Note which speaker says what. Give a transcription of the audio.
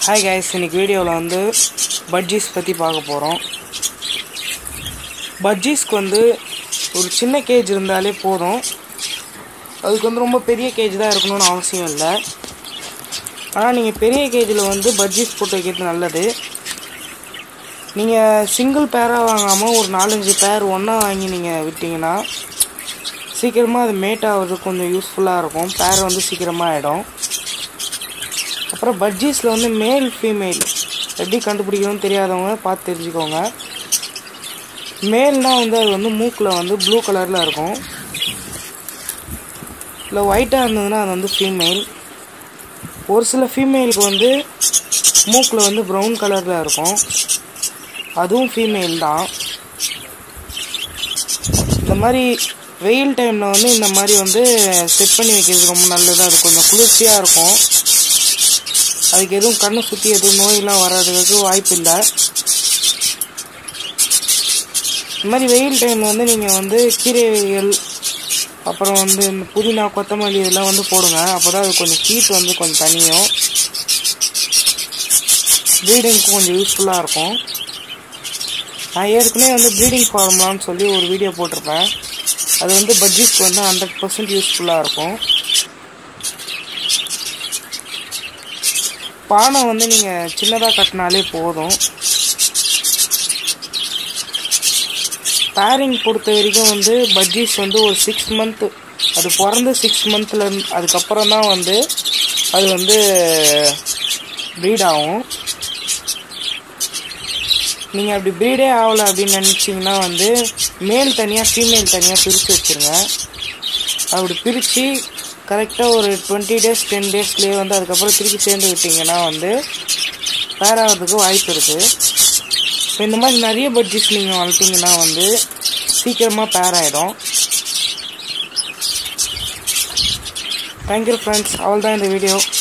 Speaker 1: hi guys இன்னைக்கு வீடியோவில் வந்து பட்ஜீஸ் பற்றி பார்க்க போகிறோம் பட்ஜீஸ்க்கு வந்து ஒரு சின்ன கேஜ் இருந்தாலே போதும் அதுக்கு வந்து ரொம்ப பெரிய கேஜ் தான் இருக்கணும்னு அவசியம் இல்லை ஆனால் நீங்கள் பெரிய கேஜில் வந்து பட்ஜீஸ் போட்டு வைக்கிறது நல்லது நீங்கள் சிங்கிள் பேராக வாங்காமல் ஒரு நாலஞ்சு பேர் ஒன்றா வாங்கி நீங்கள் விட்டிங்கன்னா சீக்கிரமாக அது மேட் ஆகிறதுக்கு கொஞ்சம் யூஸ்ஃபுல்லாக இருக்கும் பேர் வந்து சீக்கிரமாக ஆகிடும் அப்புறம் பட்ஜீஸில் வந்து மேல் ஃபீமேல் எப்படி கண்டுபிடிக்கணும்னு தெரியாதவங்க பார்த்து தெரிஞ்சுக்கோங்க மேல்னால் வந்து அது வந்து மூக்கில் வந்து ப்ளூ கலரில் இருக்கும் இல்லை ஒயிட்டாக இருந்ததுன்னா அது வந்து ஃபீமேல் ஒரு சில ஃபீமேலுக்கு வந்து மூக்கில் வந்து ப்ரௌன் கலரில் இருக்கும் அதுவும் ஃபீமேல் தான் இந்த மாதிரி வெயில் டைமில் வந்து இந்த மாதிரி வந்து செட் பண்ணி வைக்கிறது ரொம்ப நல்லது அது கொஞ்சம் குளிர்ச்சியாக இருக்கும் அதுக்கு எதுவும் கண்ணை சுற்றி எதுவும் நோயெல்லாம் வராதுக்கு வாய்ப்பு இல்லை இந்த மாதிரி வெயில் டைமில் வந்து நீங்கள் வந்து கீரைகள் அப்புறம் வந்து இந்த புதினா கொத்தமல்லி இதெல்லாம் வந்து போடுங்க அப்போ தான் அது கொஞ்சம் ஹீட் வந்து கொஞ்சம் தனியும் ப்ரீடிங்க்கு கொஞ்சம் யூஸ்ஃபுல்லாக இருக்கும் நான் ஏற்கனவே வந்து ப்ரீடிங் ஃபார்முலான்னு சொல்லி ஒரு வீடியோ போட்டிருப்பேன் அது வந்து பட்ஜெட்க்கு வந்து ஹண்ட்ரட் பர்சன்ட் யூஸ்ஃபுல்லாக இருக்கும் பானை வந்து நீங்கள் சின்னதாக கட்டினாலே போதும் பேரிங் பொறுத்த வரைக்கும் வந்து பட்ஜீஸ் வந்து ஒரு சிக்ஸ் மந்த்து அது பிறந்து சிக்ஸ் மந்த்தில் அதுக்கப்புறம் தான் வந்து அது வந்து ப்ரீட் ஆகும் நீங்கள் அப்படி ப்ரீடே ஆகலை அப்படின்னு நினச்சிங்கன்னா வந்து மேல் தனியாக ஃபீமேல் தனியாக பிரித்து வச்சுருங்க அப்படி பிரித்து கரெக்டாக ஒரு டுவெண்ட்டி டேஸ் டென் டேஸ்லேயே வந்து அதுக்கப்புறம் திருப்பி சேர்ந்து விட்டிங்கன்னா வந்து பேர் ஆகிறதுக்கு வாய்ப்பு இருக்குது இப்போ இந்த மாதிரி நிறைய பட்ஜெட்ஸ் நீங்கள் வளர்த்திங்கன்னா வந்து சீக்கிரமாக பேர் ஆகிடும் தேங்க்யூ ஃப்ரெண்ட்ஸ் அவள் தான் இந்த வீடியோ